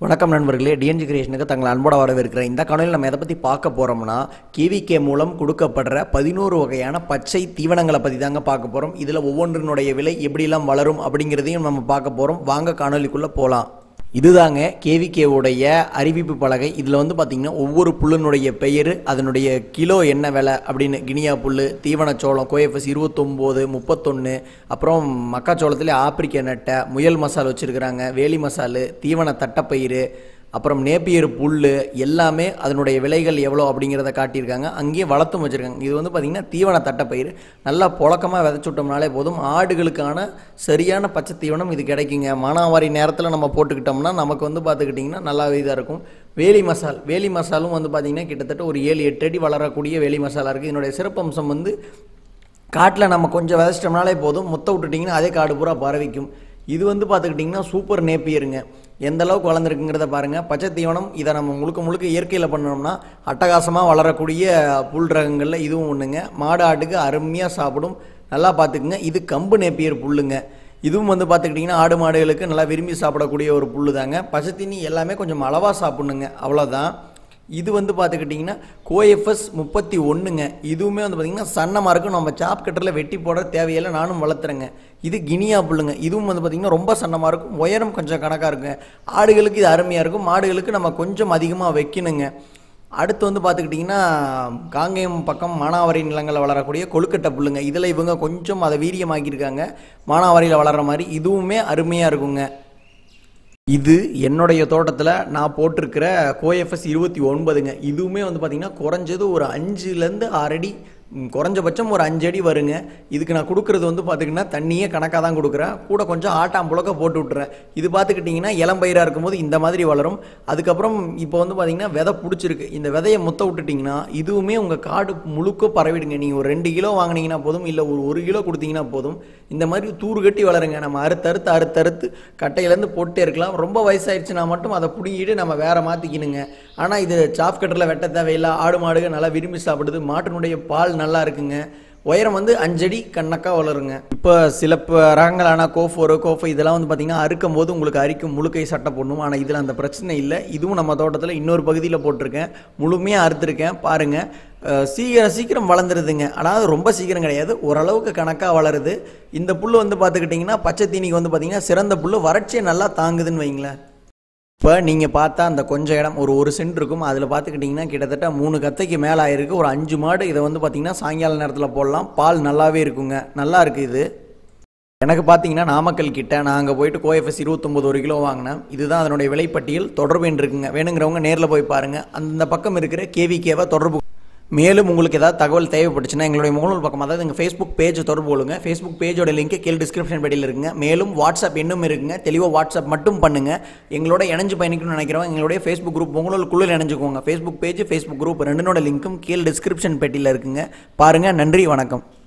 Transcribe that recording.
வணக்கம் நண்பர்களே டிஎன்ஜி கிரியேஷனுக்கு தங்களை அன்போட வரவேற்கிறேன் இந்த காணொலியில் நம்ம எதை பற்றி பார்க்க போகிறோம்னா கேவிகே மூலம் கொடுக்கப்படுற பதினோரு வகையான பச்சை தீவனங்களை பற்றி தாங்க பார்க்க போகிறோம் இதில் ஒவ்வொன்றினுடைய விலை எப்படிலாம் வளரும் அப்படிங்கிறதையும் நம்ம பார்க்க போகிறோம் வாங்க காணொலிக்குள்ளே போகலாம் இதுதாங்க கேவிகே உடைய அறிவிப்பு பலகை இதில் வந்து பார்த்திங்கன்னா ஒவ்வொரு புல்லினுடைய பெயர் அதனுடைய கிலோ என்ன விலை அப்படின்னு கினியா புல் தீவனச்சோளம் கோஎஃப்எஸ் இருபத்தொம்போது முப்பத்தொன்று அப்புறம் மக்காச்சோளத்தில் ஆப்பிரிக்க நட்டை முயல் மசால் வச்சுருக்கிறாங்க வேலி மசாலு தீவன தட்டப்பயிறு அப்புறம் நேப்பியர் புல் எல்லாமே அதனுடைய விலைகள் எவ்வளோ அப்படிங்கிறத காட்டியிருக்காங்க அங்கேயே வளர்த்தும் வச்சுருக்காங்க இது வந்து பார்த்திங்கன்னா தீவன தட்டப்பயிர் நல்லா புழக்கமாக விதைச்சு விட்டோம்னாலே போதும் ஆடுகளுக்கான சரியான பச்சை தீவனம் இது கிடைக்குங்க மானாவாரி நேரத்தில் நம்ம போட்டுக்கிட்டோம்னா நமக்கு வந்து பார்த்துக்கிட்டிங்கன்னா நல்லாவே இதாக இருக்கும் வேலி மசால் வேலி மசாலும் வந்து பார்த்திங்கன்னா கிட்டத்தட்ட ஒரு ஏழு எட்டு அடி வளரக்கூடிய வேலி மசாலா இருக்குது இதனுடைய சிறப்பம்சம் வந்து காட்டில் நம்ம கொஞ்சம் விதைச்சிட்டோம்னாலே போதும் முத்த விட்டுட்டிங்கன்னா அதே காடு பூரா பரவிக்கும் இது வந்து பார்த்துக்கிட்டிங்கன்னா சூப்பர் நேப்பியருங்க எந்த அளவுக்கு வளர்ந்துருக்குங்கிறத பாருங்கள் பச்சை தீவனம் இதை நம்ம முழுக்க முழுக்க இயற்கையில் பண்ணோம்னா அட்டகாசமாக வளரக்கூடிய புல் ரகங்களில் இதுவும் ஒன்றுங்க மாடு ஆட்டுக்கு அருமையாக சாப்பிடும் நல்லா பார்த்துக்குங்க இது கம்பு நேப்பியர் புல்லுங்க இதுவும் வந்து பார்த்துக்கிட்டிங்கன்னா ஆடு மாடுகளுக்கு நல்லா விரும்பி சாப்பிடக்கூடிய ஒரு புல் தாங்க பச்சை தீனி எல்லாமே கொஞ்சம் அளவாக சாப்பிட்ணுங்க அவ்வளோதான் இது வந்து பார்த்துக்கிட்டிங்கன்னா கோஎஃப்எஸ் முப்பத்தி ஒன்றுங்க இதுவுமே வந்து பார்த்திங்கன்னா சன்னமாக இருக்கும் நம்ம சாப் கட்டரில் வெட்டி போட தேவையில்லை நானும் வளர்த்துறேங்க இது கினியா புல்லுங்க இதுவும் வந்து பார்த்திங்கன்னா ரொம்ப சன்னமாக இருக்கும் உயரம் கொஞ்சம் கணக்காக இருக்குங்க ஆடுகளுக்கு இது அருமையாக இருக்கும் மாடுகளுக்கு நம்ம கொஞ்சம் அதிகமாக வைக்கணுங்க அடுத்து வந்து பார்த்துக்கிட்டிங்கன்னா காங்கேயம் பக்கம் மானாவாரி நிலங்களில் வளரக்கூடிய கொழுக்கட்டை புல்லுங்க இதில் இவங்க கொஞ்சம் அதை வீரியமாக்கியிருக்காங்க மானாவாரியில் வளர்கிற மாதிரி இதுவுமே அருமையாக இருக்குங்க இது என்னுடைய தோட்டத்தில் நான் போட்டிருக்கிற கோஎஃப்எஸ் இருபத்தி ஒன்பதுங்க இதுவுமே வந்து பார்த்திங்கன்னா குறைஞ்சது ஒரு அஞ்சுலேருந்து ஆறு அடி ம், குறைஞ்சபட்சம் ஒரு அஞ்சு அடி வருங்க இதுக்கு நான் கொடுக்குறது வந்து பார்த்திங்கன்னா தண்ணியே கணக்காக தான் கொடுக்குறேன் கூட கொஞ்சம் ஆட்டாம் புழக்க போட்டு விட்டுறேன் இது பார்த்துக்கிட்டிங்கன்னா இளம்பயிராக இருக்கும்போது இந்த மாதிரி வளரும் அதுக்கப்புறம் இப்போ வந்து பார்த்திங்கன்னா விதை பிடிச்சிருக்கு இந்த விதையை முத்த விட்டுட்டிங்கன்னா இதுவுமே உங்கள் காடு முழுக்க பரவிடுங்க நீங்கள் ஒரு ரெண்டு கிலோ வாங்கினீங்கன்னா போதும் இல்லை ஒரு ஒரு கிலோ கொடுத்தீங்கன்னா போதும் இந்த மாதிரி தூறு கட்டி வளருங்க நம்ம அறுத்தறுத்து அறுத்தறுத்து கட்டையிலேருந்து போட்டே இருக்கலாம் ரொம்ப வயசாயிடுச்சுன்னா மட்டும் அதை பிடுங்கிட்டு நம்ம வேற மாற்றிக்கணுங்க ஆனால் இது சாப் கட்டரில் வெட்ட தேவையில்லை ஆடு மாடுகள் நல்லா விரும்பி சாப்பிடுது மாட்டினுடைய பால் நல்லா இருக்குங்க உயரம் வந்து அஞ்சடி கண்ணக்கா வளருங்க இப்போ சில ப- ரகங்களான கோஃபோரு கோஃபோ இதெல்லாம் வந்து பார்த்திங்கன்னா அறுக்கும் போது உங்களுக்கு அரிக்கும் முழுக்கை சட்டை போடணும் ஆனால் இதில் அந்த பிரச்சனை இல்லை இதுவும் நம்ம தோட்டத்தில் இன்னொரு பகுதியில் போட்டிருக்கேன் முழுமையாக அறுத்துருக்கேன் பாருங்கள் அஹ், சீக்கிரம் சீக்கிரம் வளர்ந்துருதுங்க அதாவது ரொம்ப சீக்கிரம் கிடையாது ஓரளவுக்கு கணக்காக வளருது இந்த புல் வந்து பார்த்துக்கிட்டிங்கன்னா பச்சை தீனிக்கு வந்து பார்த்திங்கன்னா சிறந்த புல் வறட்சியை நல்லா தாங்குதுன்னு வைங்களேன் இப்போ நீங்கள் பார்த்தா அந்த கொஞ்சம் இடம் ஒரு ஒரு சென்ட் இருக்கும் அதில் பார்த்துக்கிட்டிங்கன்னா கிட்டத்தட்ட மூணு கத்தைக்கு மேலே ஆயிருக்கு ஒரு அஞ்சு மாடு இதை வந்து பார்த்திங்கன்னா சாயங்கால நேரத்தில் போடலாம் பால் நல்லாவே இருக்குங்க நல்லா இருக்குது இது எனக்கு பார்த்தீங்கன்னா நாமக்கல் கிட்ட நான் அங்கே போயிட்டு கோஎஃப்எஸ் இருபத்தொம்போது ஒரு கிலோ வாங்கினேன் இதுதான் அதனுடைய விலைப்பட்டியல் தொடர்பு எண் இருக்குங்க வேணுங்கிறவங்க நேரில் போய் பாருங்கள் அந்த பக்கம் இருக்கிற கேவிகேவை தொடர்பு மேலும் உங்களுக்கு ஏதாவது தகவல் தேவைப்பட்டுச்சுன்னா எங்களுடைய முகநூல் பக்கம் அதாவது எங்கள் ஃபேஸ்புக் பேஜ் தொடர்பு கொள்ளுங்க ஃபேஸ்புக் பேஜோட லிங்க் கீழ் டிஸ்கிரிப்ஷன் பெட்டியில் இருக்குங்க மேலும் வாட்ஸ்அப் இன்னும் இருக்குங்க தெளிவாக வாட்ஸ்அப் மட்டும் பண்ணுங்க எங்களோட இணைஞ்சு பயணிக்கணும்னு நினைக்கிறவங்க எங்களுடைய ஃபேஸ்புக் குரூப் முகநூல் குழு இணைஞ்சுக்கோங்க ஃபேஸ்புக் பேஜ் ஃபேஸ்புக் குரூப் ரெண்டுனோட லிங்க்கும் கீழ் டிஸ்கிரிப்ஷன் பெட்டியில் இருக்குங்க பாருங்கள் நன்றி வணக்கம்